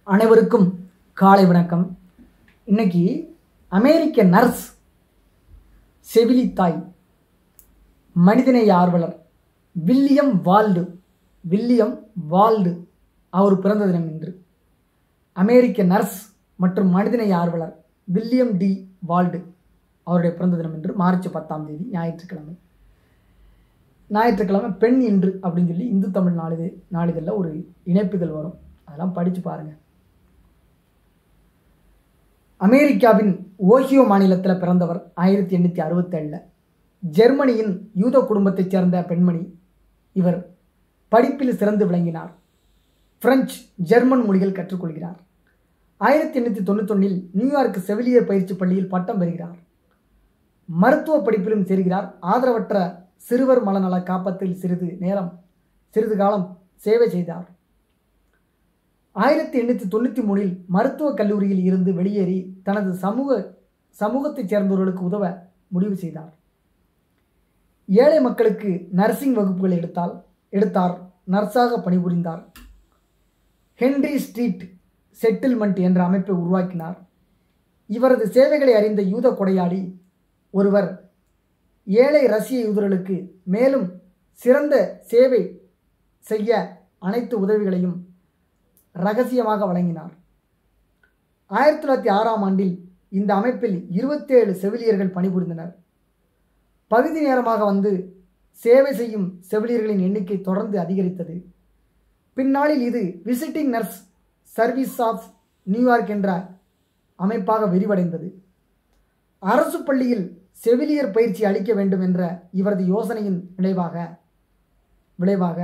அனைவருக்கும் காலை வணக்கம் இன்னைக்கு அமெரிக்க நர்ஸ் செவிலித்தாய் மனிதநேய ஆர்வலர் வில்லியம் வால்டு வில்லியம் வால்டு அவர் பிறந்த தினம் இன்று அமெரிக்க நர்ஸ் மற்றும் மனிதநேய ஆர்வலர் வில்லியம் டி வால்டு அவருடைய பிறந்த தினம் இன்று மார்ச் பத்தாம் தேதி ஞாயிற்றுக்கிழமை ஞாயிற்றுக்கிழமை பெண் இன்று அப்படின்னு சொல்லி இந்து தமிழ் நாளிதழ் நாளிதழில் ஒரு இணைப்புகள் வரும் அதெல்லாம் படித்து பாருங்கள் அமெரிக்காவின் ஓஹியோ மாநிலத்தில் பிறந்தவர் ஆயிரத்தி எண்ணூற்றி அறுபத்தேழில் ஜெர்மனியின் யூத குடும்பத்தைச் சேர்ந்த பெண்மணி இவர் படிப்பில் சிறந்து விளங்கினார் பிரெஞ்சு ஜெர்மன் மொழிகள் கற்றுக்கொள்கிறார் ஆயிரத்தி எண்ணூற்றி தொண்ணூத்தொன்னில் நியூயார்க் செவிலியர் பயிற்சி பள்ளியில் பட்டம் பெறுகிறார் மருத்துவ படிப்பிலும் சேர்கிறார் ஆதரவற்ற சிறுவர் மனநல காப்பத்தில் சிறிது நேரம் சிறிது காலம் சேவை செய்தார் ஆயிரத்தி எண்ணூற்றி தொண்ணூற்றி மூணில் மருத்துவக் கல்லூரியில் இருந்து வெளியேறி தனது சமூக சமூகத்தைச் சேர்ந்தவர்களுக்கு உதவ முடிவு செய்தார் ஏழை மக்களுக்கு நர்சிங் வகுப்புகள் எடுத்தால் எடுத்தார் நர்ஸாக பணிபுரிந்தார் ஹென்றி ஸ்ட்ரீட் செட்டில்மெண்ட் என்ற அமைப்பை உருவாக்கினார் இவரது சேவைகளை அறிந்த யூத கொடையாளி ஒருவர் ஏழை ரஷ்ய யூதர்களுக்கு மேலும் சிறந்த சேவை செய்ய அனைத்து உதவிகளையும் ரகசியமாக வழங்கினார் ஆயிரத்தி தொள்ளாயிரத்தி ஆறாம் ஆண்டில் இந்த அமைப்பில் இருபத்தேழு செவிலியர்கள் பணிபுரிந்தனர் பகுதி நேரமாக வந்து சேவை செய்யும் செவிலியர்களின் எண்ணிக்கை தொடர்ந்து அதிகரித்தது பின்னாளில் இது visiting nurse service of New York என்ற அமைப்பாக விரிவடைந்தது அரசு பள்ளியில் செவிலியர் பயிற்சி அளிக்க வேண்டும் என்ற இவரது யோசனையின் விளைவாக விளைவாக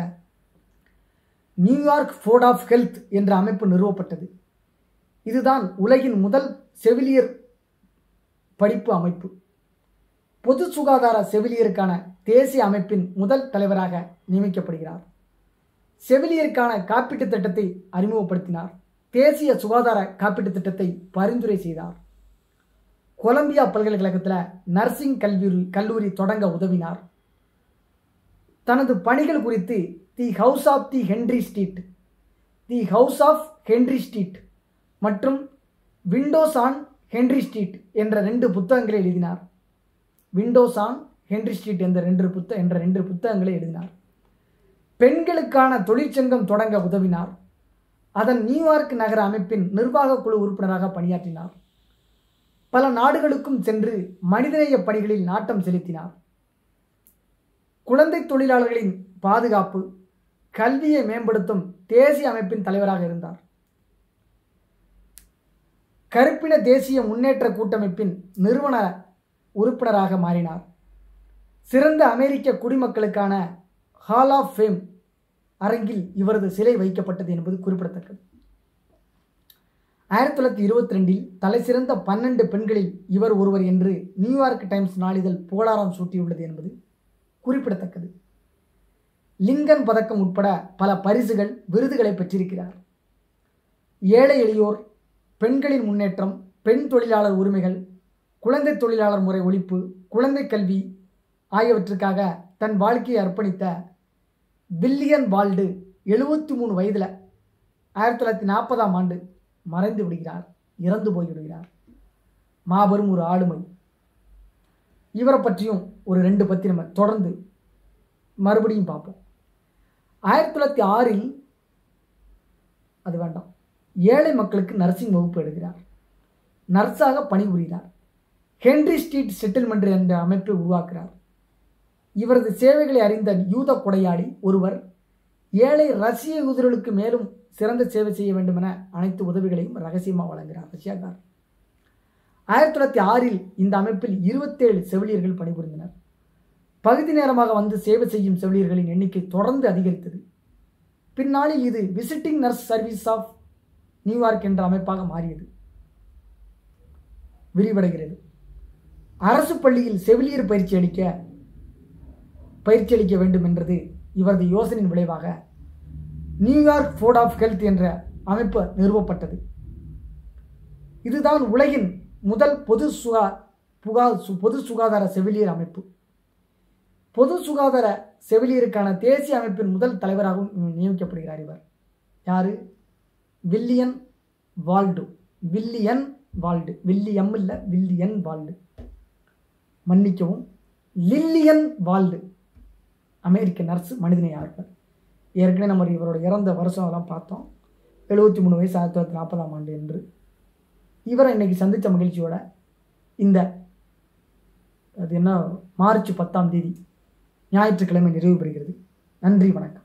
நியூயார்க் போர்ட் ஆஃப் ஹெல்த் என்ற அமைப்பு நிறுவப்பட்டது இதுதான் உலகின் முதல் செவிலியர் படிப்பு அமைப்பு பொது சுகாதார செவிலியருக்கான தேசிய அமைப்பின் முதல் தலைவராக நியமிக்கப்படுகிறார் செவிலியருக்கான காப்பீட்டுத் திட்டத்தை அறிமுகப்படுத்தினார் தேசிய சுகாதார காப்பீட்டுத் திட்டத்தை பரிந்துரை செய்தார் கொலம்பியா பல்கலைக்கழகத்தில் நர்சிங் கல்வி கல்லூரி தொடங்க உதவினார் தனது பணிகள் குறித்து the house of the Henry Street the house of Henry Street மற்றும் விண்டோஸ் ஆன் ஹென்ரி ஸ்ட்ரீட் என்ற ரெண்டு புத்தகங்களை எழுதினார் விண்டோஸ் ஆன் ஹென்ரி ஸ்ட்ரீட் என்ற ரெண்டு புத்த என்ற ரெண்டு புத்தகங்களை எழுதினார் பெண்களுக்கான தொழிற்சங்கம் தொடங்க உதவினார் அதன் நியூயார்க் நகர அமைப்பின் நிர்வாக குழு உறுப்பினராக பணியாற்றினார் பல நாடுகளுக்கும் சென்று மனிதநேய பணிகளில் நாட்டம் செலுத்தினார் குழந்தை தொழிலாளர்களின் பாதுகாப்பு கல்வியை மேம்படுத்தும் தேசிய அமைப்பின் தலைவராக இருந்தார் கருப்பின தேசிய முன்னேற்ற கூட்டமைப்பின் நிறுவன உறுப்பினராக மாறினார் சிறந்த அமெரிக்க குடிமக்களுக்கான ஹால் ஆஃப் ஃபேம் அரங்கில் இவரது சிலை வைக்கப்பட்டது என்பது குறிப்பிடத்தக்கது ஆயிரத்தி தொள்ளாயிரத்தி இருபத்தி ரெண்டில் தலை சிறந்த பன்னெண்டு பெண்களில் இவர் ஒருவர் என்று நியூயார்க் டைம்ஸ் நாளிதழ் புகழாரம் சூட்டியுள்ளது என்பது குறிப்பிடத்தக்கது லிங்கன் பதக்கம் உட்பட பல பரிசுகள் விருதுகளை பெற்றிருக்கிறார் ஏழை எளியோர் பெண்களின் முன்னேற்றம் பெண் தொழிலாளர் உரிமைகள் குழந்தை தொழிலாளர் முறை ஒழிப்பு குழந்தை கல்வி ஆகியவற்றுக்காக தன் வாழ்க்கையை அர்ப்பணித்த வில்லியன் வால்டு எழுபத்தி மூணு வயதில் ஆயிரத்தி தொள்ளாயிரத்தி நாற்பதாம் ஆண்டு மறைந்து விடுகிறார் இறந்து போய்விடுகிறார் மாபெரும் ஒரு ஆளுமை இவரை பற்றியும் ஒரு ரெண்டு பற்றி நம்ம தொடர்ந்து மறுபடியும் பார்ப்போம் ஆயிரத்தி தொள்ளாயிரத்தி ஆறில் அது வேண்டாம் ஏழை மக்களுக்கு நர்சிங் வகுப்பு எடுக்கிறார் நர்ஸாக பணிபுரிகிறார் ஹென்ரி ஸ்ட்ரீட் செட்டில்மெண்ட் என்ற அமைப்பை உருவாக்குகிறார் இவரது சேவைகளை அறிந்த யூத கொடையாடி ஒருவர் ஏழை ரஷ்ய யூதர்களுக்கு மேலும் சிறந்த சேவை செய்ய வேண்டும் என அனைத்து உதவிகளையும் ரகசியமாக வழங்குகிறார் ரஷ்யாக்கார் ஆயிரத்தி தொள்ளாயிரத்தி ஆறில் இந்த அமைப்பில் இருபத்தேழு செவிலியர்கள் பணிபுரிந்தனர் பகுதி நேரமாக வந்து சேவை செய்யும் செவிலியர்களின் எண்ணிக்கை தொடர்ந்து அதிகரித்தது பின்னாளில் இது visiting nurse service of New York என்ற அமைப்பாக மாறியது விரிவடைகிறது அரசு பள்ளியில் செவிலியர் பயிற்சி அளிக்க பயிற்சி அளிக்க வேண்டும் என்றது இவரது யோசனையின் விளைவாக நியூயார்க் போர்ட் ஆஃப் ஹெல்த் என்ற அமைப்பு நிறுவப்பட்டது இதுதான் உலகின் முதல் பொது சுகா புகா பொது சுகாதார செவிலியர் அமைப்பு பொது சுகாதார செவிலியருக்கான தேசிய அமைப்பின் முதல் தலைவராகவும் நியமிக்கப்படுகிறார் இவர் யாரு Willian Wald Willian Wald William இல்லை வில்லியன் வால்டு மன்னிக்கவும் லில்லியன் வால்டு அமெரிக்க நர்ஸ் மனிதனையாளர் ஏற்கனவே நம்ம இவரோட இறந்த வருஷம் எல்லாம் பார்த்தோம் எழுபத்தி மூணு வயசு ஆயிரத்தி தொள்ளாயிரத்தி நாற்பதாம் ஆண்டு என்று இவரை இன்னைக்கு சந்தித்த மகிழ்ச்சியோட இந்த அது என்ன மார்ச் பத்தாம் தேதி ஞாயிற்றுக்கிழமை நிறைவு பெறுகிறது நன்றி வணக்கம்